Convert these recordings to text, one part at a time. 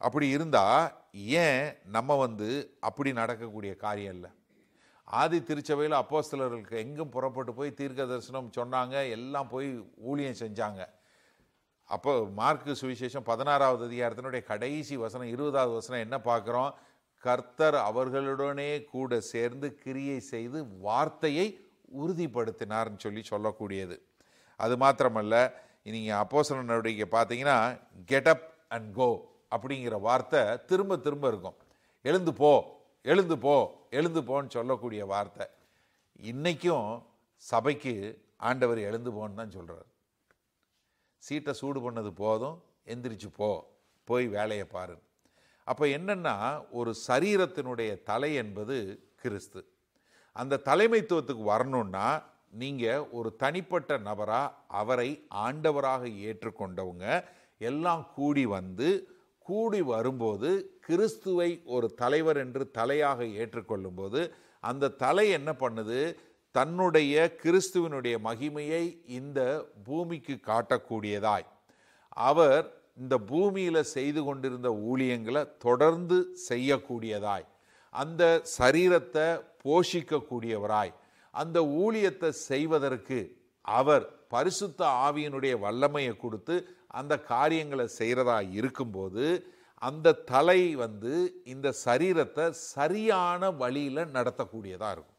அப்படி இருந்தால் ஏன் நம்ம வந்து அப்படி நடக்கக்கூடிய காரியம் இல்லை ஆதி திருச்சபையில் அப்போஸ்தலர்களுக்கு எங்கும் புறப்பட்டு போய் தீர்க்க தரிசனம் சொன்னாங்க எல்லாம் போய் ஊழியம் செஞ்சாங்க அப்போ மார்க்கு சுவிசேஷம் பதினாறாவது அதிகாரத்தினுடைய கடைசி வசனம் இருபதாவது வசனம் என்ன பார்க்குறோம் கர்த்தர் அவர்களுடனே கூட சேர்ந்து கிரியை செய்து வார்த்தையை உறுதிப்படுத்தினார்னு சொல்லி சொல்லக்கூடியது அது மாத்திரமல்ல நீங்கள் அப்போஸ்தலர் நடவடிக்கை பார்த்தீங்கன்னா கெட் அப் அண்ட் கோ அப்படிங்கிற வார்த்தை திரும்ப திரும்ப இருக்கும் எழுந்து போ எழுந்து போ எழுந்து போன்னு சொல்லக்கூடிய வார்த்தை இன்னைக்கும் சபைக்கு ஆண்டவர் எழுந்து போன்னு தான் சொல்கிறார் சீட்டை சூடு பண்ணது போதும் எந்திரிச்சு போ போய் வேலையை பாரு அப்போ என்னன்னா ஒரு சரீரத்தினுடைய தலை என்பது கிறிஸ்து அந்த தலைமைத்துவத்துக்கு வரணும்னா நீங்கள் ஒரு தனிப்பட்ட நபராக அவரை ஆண்டவராக ஏற்றுக்கொண்டவங்க எல்லாம் கூடி வந்து கூடி வரும்போது கிறிஸ்துவை ஒரு தலைவர் என்று தலையாக ஏற்றுக்கொள்ளும்போது அந்த தலை என்ன பண்ணுது தன்னுடைய கிறிஸ்துவனுடைய மகிமையை இந்த பூமிக்கு காட்டக்கூடியதாய் அவர் இந்த பூமியில் செய்து கொண்டிருந்த ஊழியங்களை தொடர்ந்து செய்யக்கூடியதாய் அந்த சரீரத்தை போஷிக்கக்கூடியவராய் அந்த ஊழியத்தை செய்வதற்கு அவர் பரிசுத்த ஆவியினுடைய வல்லமையை கொடுத்து அந்த காரியங்களை செய்கிறதா இருக்கும்போது அந்த தலை வந்து இந்த சரீரத்தை சரியான வழியில் நடத்தக்கூடியதாக இருக்கும்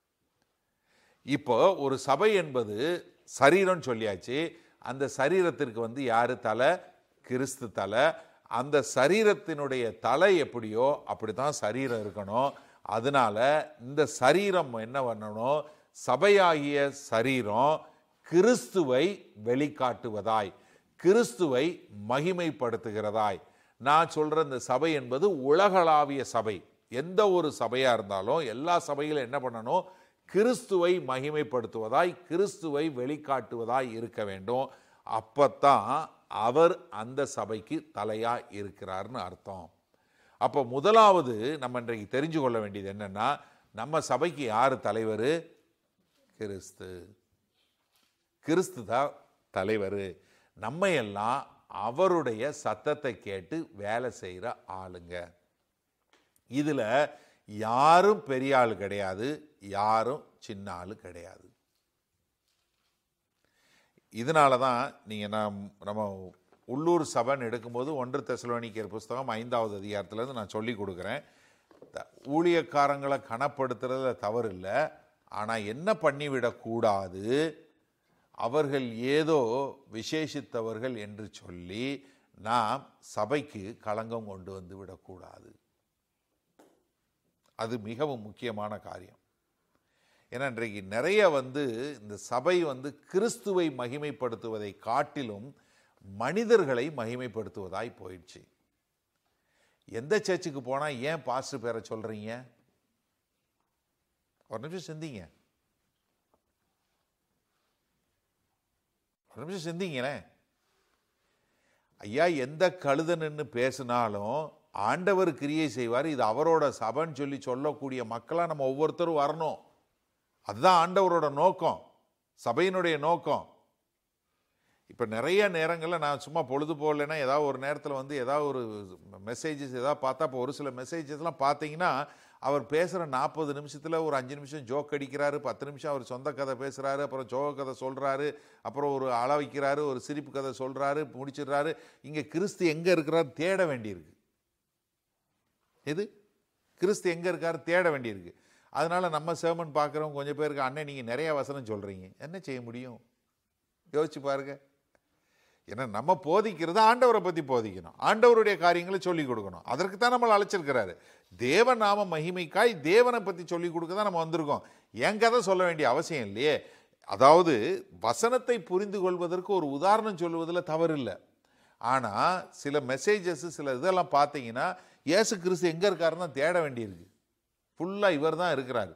இப்போ ஒரு சபை என்பது சரீரம் சொல்லியாச்சு அந்த சரீரத்திற்கு வந்து யாரு தலை கிறிஸ்து தலை அந்த சரீரத்தினுடைய தலை எப்படியோ அப்படி தான் சரீரம் இருக்கணும் அதனால இந்த சரீரம் என்ன பண்ணணும் சபையாகிய சரீரம் கிறிஸ்துவை வெளிக்காட்டுவதாய் கிறிஸ்துவை மகிமைப்படுத்துகிறதாய் நான் சொல்ற இந்த சபை என்பது உலகளாவிய சபை எந்த ஒரு சபையா இருந்தாலும் எல்லா சபையிலும் என்ன பண்ணணும் கிறிஸ்துவை மகிமைப்படுத்துவதாய் கிறிஸ்துவை வெளிக்காட்டுவதாய் இருக்க வேண்டும் அப்பத்தான் அவர் அந்த சபைக்கு தலையா இருக்கிறார்னு அர்த்தம் அப்போ முதலாவது நம்ம இன்றைக்கு தெரிஞ்சு கொள்ள வேண்டியது என்னன்னா நம்ம சபைக்கு யார் தலைவர் கிறிஸ்து கிறிஸ்து தான் தலைவர் நம்ம எல்லாம் அவருடைய சத்தத்தை கேட்டு வேலை செய்கிற ஆளுங்க இதில் யாரும் பெரிய ஆள் கிடையாது யாரும் சின்ன ஆள் கிடையாது இதனால தான் நீங்கள் நாம் நம்ம உள்ளூர் சபைன்னு எடுக்கும்போது ஒன்று தெசலோனிக்கர் புஸ்தகம் ஐந்தாவது அதிகாரத்துலேருந்து நான் சொல்லி கொடுக்குறேன் த- ஊழியக்காரங்களை கனப்படுத்துறதுல தவறு இல்லை ஆனால் என்ன பண்ணிவிடக்கூடாது அவர்கள் ஏதோ விசேஷித்தவர்கள் என்று சொல்லி நாம் சபைக்கு களங்கம் கொண்டு வந்து விடக்கூடாது அது மிகவும் முக்கியமான காரியம் ஏன்னா இன்றைக்கு நிறைய வந்து இந்த சபை வந்து கிறிஸ்துவை மகிமைப்படுத்துவதை காட்டிலும் மனிதர்களை மகிமைப்படுத்துவதாய் போயிடுச்சு எந்த சர்ச்சுக்கு போனால் ஏன் பாஸ்டர் பேரை சொல்கிறீங்க ஒரு நிமிஷம் சிந்திங்க ஒரு நிமிஷம் சிந்திங்களேன் ஐயா எந்த கழுத நின்று பேசினாலும் ஆண்டவர் கிரியை செய்வார் இது அவரோட சபைன்னு சொல்லி சொல்லக்கூடிய மக்களாக நம்ம ஒவ்வொருத்தரும் வரணும் அதுதான் ஆண்டவரோட நோக்கம் சபையினுடைய நோக்கம் இப்போ நிறைய நேரங்களில் நான் சும்மா பொழுது போகலைன்னா ஏதாவது ஒரு நேரத்தில் வந்து ஏதாவது ஒரு மெசேஜஸ் ஏதாவது பார்த்தா இப்போ ஒரு சில மெசேஜஸ்லாம் பார்த்தீங்கன்னா அவர் பேசுகிற நாற்பது நிமிஷத்தில் ஒரு அஞ்சு நிமிஷம் ஜோக் அடிக்கிறாரு பத்து நிமிஷம் அவர் சொந்த கதை பேசுகிறாரு அப்புறம் ஜோக கதை சொல்கிறாரு அப்புறம் ஒரு அள வைக்கிறாரு ஒரு சிரிப்பு கதை சொல்கிறாரு முடிச்சிடுறாரு இங்கே கிறிஸ்து எங்கே இருக்கிறார் தேட வேண்டியிருக்கு எது கிறிஸ்து எங்கே இருக்கார் தேட வேண்டியிருக்கு அதனால நம்ம சேமன் பார்க்குறவங்க கொஞ்சம் பேருக்கு அண்ணன் நீங்கள் நிறைய வசனம் சொல்கிறீங்க என்ன செய்ய முடியும் யோசிச்சு பாருங்க ஏன்னா நம்ம போதிக்கிறது ஆண்டவரை பற்றி போதிக்கணும் ஆண்டவருடைய காரியங்களை சொல்லி கொடுக்கணும் அதற்கு தான் நம்மளை அழைச்சிருக்கிறாரு தேவ நாம மகிமைக்காய் தேவனை பற்றி சொல்லி கொடுக்க தான் நம்ம வந்திருக்கோம் என் கதை சொல்ல வேண்டிய அவசியம் இல்லையே அதாவது வசனத்தை புரிந்து கொள்வதற்கு ஒரு உதாரணம் சொல்லுவதில் தவறு இல்லை ஆனால் சில மெசேஜஸ் சில இதெல்லாம் பார்த்தீங்கன்னா இயேசு கிறிஸ்து எங்கே இருக்காருன்னு தான் தேட வேண்டியிருக்கு ஃபுல்லாக இவர் தான் இருக்கிறாரு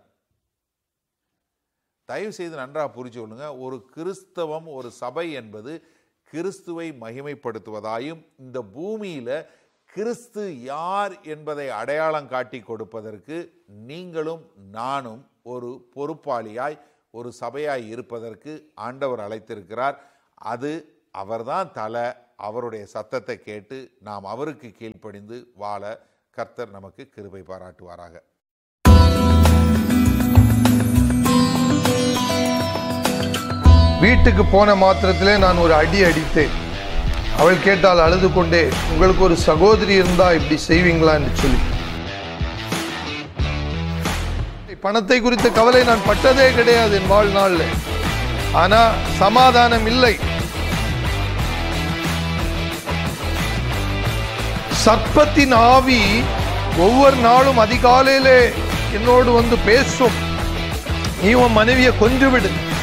தயவு செய்து நன்றாக புரிச்சு கொள்ளுங்க ஒரு கிறிஸ்தவம் ஒரு சபை என்பது கிறிஸ்துவை மகிமைப்படுத்துவதாயும் இந்த பூமியில கிறிஸ்து யார் என்பதை அடையாளம் காட்டி கொடுப்பதற்கு நீங்களும் நானும் ஒரு பொறுப்பாளியாய் ஒரு சபையாய் இருப்பதற்கு ஆண்டவர் அழைத்திருக்கிறார் அது அவர்தான் தலை அவருடைய சத்தத்தை கேட்டு நாம் அவருக்கு கீழ்ப்படிந்து வாழ கர்த்தர் நமக்கு கிருபை பாராட்டுவாராக வீட்டுக்கு போன மாத்திரத்திலே நான் ஒரு அடி அடித்தேன் அவள் கேட்டால் அழுது கொண்டே உங்களுக்கு ஒரு சகோதரி இருந்தா இப்படி செய்வீங்களா என்று சொல்லி பணத்தை குறித்த கவலை நான் பட்டதே கிடையாது என் வாழ்நாளில் ஆனா சமாதானம் இல்லை சர்ப்பத்தின் ஆவி ஒவ்வொரு நாளும் அதிகாலையிலே என்னோடு வந்து பேசும் நீ உன் மனைவியை கொன்று விடு